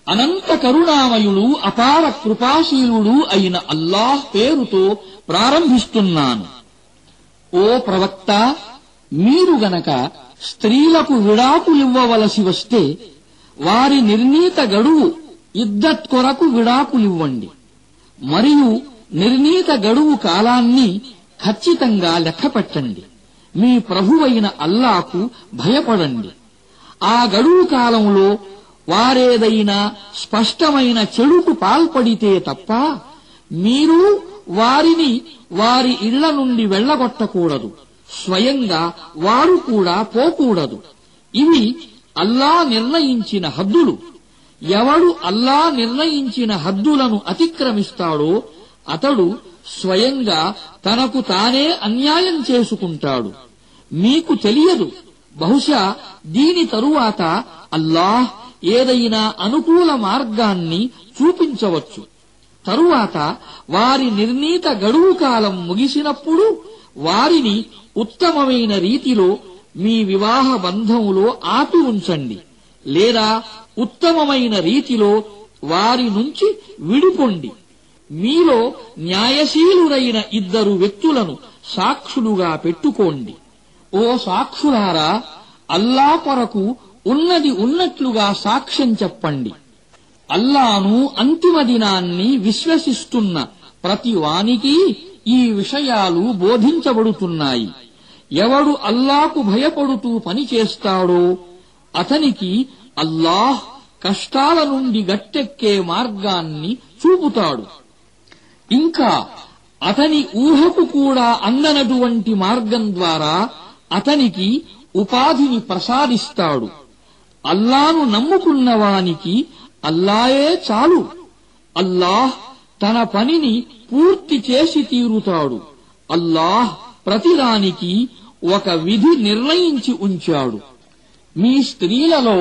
అనంత కరుణామయుడు అపార కృపాశీలుడు అయిన అల్లాహ్ పేరుతో ప్రారంభిస్తున్నాను ఓ ప్రవక్త మీరు గనక స్త్రీలకు విడాకులివ్వవలసి వస్తే వారి నిర్ణీత గడువు ఇద్దత్ కొరకు విడాకులివ్వండి మరియు నిర్ణీత గడువు కాలాన్ని ఖచ్చితంగా లెక్కపెట్టండి మీ ప్రభువైన అల్లాకు భయపడండి ఆ గడువు కాలంలో వారేదైనా స్పష్టమైన చెడుకు పాల్పడితే తప్ప మీరు వారిని వారి ఇళ్ల నుండి వెళ్లగొట్టకూడదు స్వయంగా వారు కూడా పోకూడదు ఇవి అల్లా నిర్ణయించిన హద్దులు ఎవడు అల్లా నిర్ణయించిన హద్దులను అతిక్రమిస్తాడో అతడు స్వయంగా తనకు తానే అన్యాయం చేసుకుంటాడు మీకు తెలియదు బహుశా దీని తరువాత అల్లాహ్ ఏదైనా అనుకూల మార్గాన్ని చూపించవచ్చు తరువాత వారి నిర్ణీత గడువు కాలం ముగిసినప్పుడు వారిని ఉత్తమమైన రీతిలో మీ వివాహ బంధములో ఆపి ఉంచండి లేదా ఉత్తమమైన రీతిలో వారి నుంచి విడిపొండి మీలో న్యాయశీలురైన ఇద్దరు వ్యక్తులను సాక్షులుగా పెట్టుకోండి ఓ సాక్షులారా అల్లా కొరకు ఉన్నది ఉన్నట్లుగా సాక్ష్యం చెప్పండి అల్లాను అంతిమ దినాన్ని విశ్వసిస్తున్న ప్రతి వానికి ఈ విషయాలు బోధించబడుతున్నాయి ఎవడు అల్లాకు భయపడుతూ పనిచేస్తాడో అతనికి అల్లాహ్ కష్టాల నుండి గట్టెక్కే మార్గాన్ని చూపుతాడు ఇంకా అతని ఊహకు కూడా అందనటువంటి మార్గం ద్వారా అతనికి ఉపాధిని ప్రసాదిస్తాడు అల్లాను నమ్ముకున్న వానికి అల్లాయే చాలు అల్లాహ్ తన పనిని పూర్తి చేసి తీరుతాడు అల్లాహ్ ప్రతిదానికి ఒక విధి నిర్ణయించి ఉంచాడు మీ స్త్రీలలో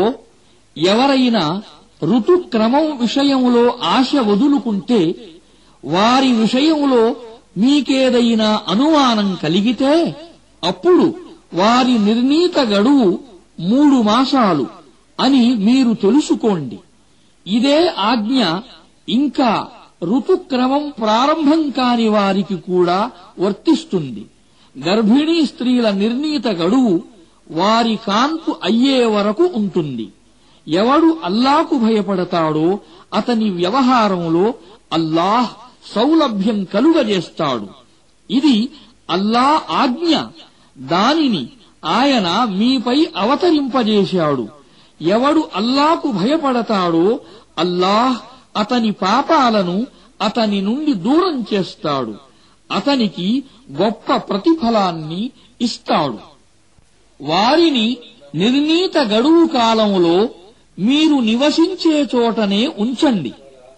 ఎవరైనా ఋతుక్రమం విషయంలో ఆశ వదులుకుంటే వారి విషయంలో మీకేదైనా అనుమానం కలిగితే అప్పుడు వారి నిర్ణీత గడువు మూడు మాసాలు అని మీరు తెలుసుకోండి ఇదే ఆజ్ఞ ఇంకా ఋతుక్రమం ప్రారంభం కాని వారికి కూడా వర్తిస్తుంది గర్భిణీ స్త్రీల నిర్ణీత గడువు వారి కాన్పు అయ్యే వరకు ఉంటుంది ఎవడు అల్లాకు భయపడతాడో అతని వ్యవహారంలో అల్లాహ్ సౌలభ్యం కలుగజేస్తాడు ఇది అల్లా ఆజ్ఞ దానిని ఆయన మీపై అవతరింపజేశాడు ఎవడు అల్లాకు భయపడతాడో అల్లాహ్ అతని పాపాలను అతని నుండి దూరం చేస్తాడు అతనికి గొప్ప ప్రతిఫలాన్ని ఇస్తాడు వారిని నిర్ణీత గడువు కాలంలో మీరు నివసించే చోటనే ఉంచండి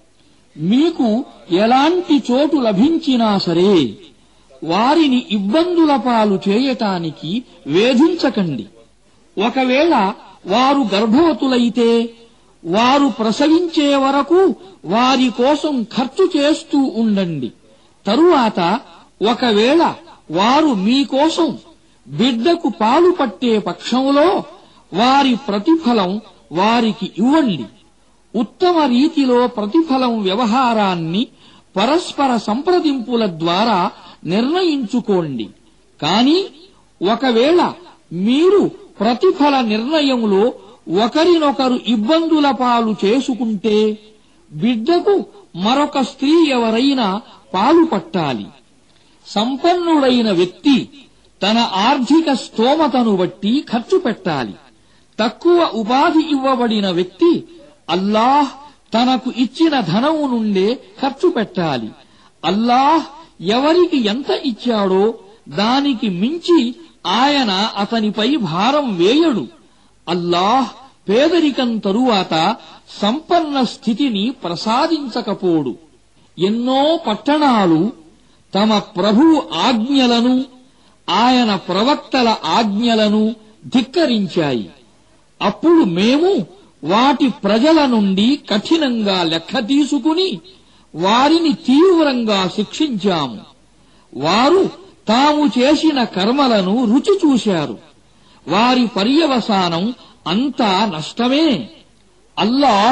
మీకు ఎలాంటి చోటు లభించినా సరే వారిని ఇబ్బందుల పాలు చేయటానికి వేధించకండి ఒకవేళ వారు గర్భవతులైతే వారు ప్రసవించే వరకు వారి కోసం ఖర్చు చేస్తూ ఉండండి తరువాత ఒకవేళ వారు మీకోసం బిడ్డకు పాలు పట్టే పక్షంలో వారి ప్రతిఫలం వారికి ఇవ్వండి ఉత్తమ రీతిలో ప్రతిఫలం వ్యవహారాన్ని పరస్పర సంప్రదింపుల ద్వారా నిర్ణయించుకోండి కాని ఒకవేళ మీరు ప్రతిఫల నిర్ణయంలో ఒకరినొకరు ఇబ్బందుల పాలు చేసుకుంటే బిడ్డకు మరొక స్త్రీ ఎవరైనా పాలు పట్టాలి సంపన్నుడైన వ్యక్తి తన ఆర్థిక స్తోమతను బట్టి ఖర్చు పెట్టాలి తక్కువ ఉపాధి ఇవ్వబడిన వ్యక్తి అల్లాహ్ తనకు ఇచ్చిన ధనము నుండే ఖర్చు పెట్టాలి అల్లాహ్ ఎవరికి ఎంత ఇచ్చాడో దానికి మించి ఆయన అతనిపై భారం వేయడు అల్లాహ్ పేదరికం తరువాత సంపన్న స్థితిని ప్రసాదించకపోడు ఎన్నో పట్టణాలు తమ ప్రభువు ఆజ్ఞలను ఆయన ప్రవక్తల ఆజ్ఞలను ధిక్కరించాయి అప్పుడు మేము వాటి ప్రజల నుండి కఠినంగా లెక్క తీసుకుని వారిని తీవ్రంగా శిక్షించాము వారు తాము చేసిన కర్మలను రుచి చూశారు వారి పర్యవసానం అంతా నష్టమే అల్లాహ్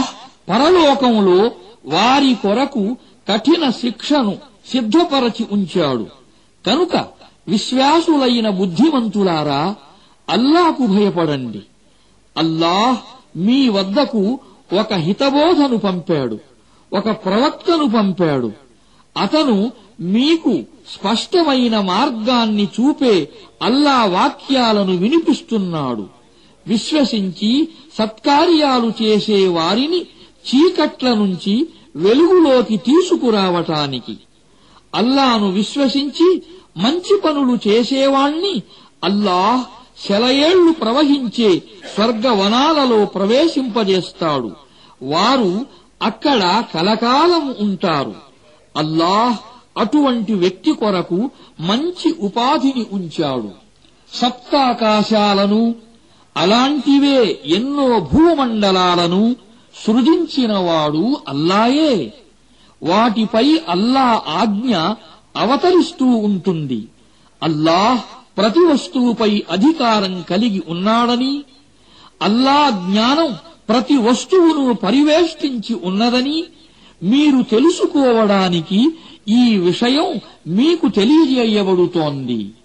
పరలోకంలో వారి కొరకు కఠిన శిక్షను సిద్ధపరచి ఉంచాడు కనుక విశ్వాసులైన బుద్ధిమంతులారా అల్లాకు భయపడండి అల్లాహ్ మీ వద్దకు ఒక హితబోధను పంపాడు ఒక ప్రవక్తను పంపాడు అతను మీకు స్పష్టమైన మార్గాన్ని చూపే అల్లా వాక్యాలను వినిపిస్తున్నాడు విశ్వసించి సత్కార్యాలు చేసే వారిని చీకట్ల నుంచి వెలుగులోకి తీసుకురావటానికి అల్లాను విశ్వసించి మంచి పనులు చేసేవాణ్ణి అల్లాహ్ శలయేళ్లు ప్రవహించే స్వర్గవనాలలో ప్రవేశింపజేస్తాడు వారు అక్కడ కలకాలం ఉంటారు అల్లాహ్ అటువంటి వ్యక్తి కొరకు మంచి ఉపాధిని ఉంచాడు సప్తాకాశాలను అలాంటివే ఎన్నో భూమండలాలను సృజించినవాడు అల్లాయే వాటిపై అల్లా ఆజ్ఞ అవతరిస్తూ ఉంటుంది అల్లాహ్ ప్రతి వస్తువుపై అధికారం కలిగి ఉన్నాడని అల్లా జ్ఞానం ప్రతి వస్తువును పరివేష్టించి ఉన్నదని మీరు తెలుసుకోవడానికి ఈ విషయం మీకు తెలియజేయబడుతోంది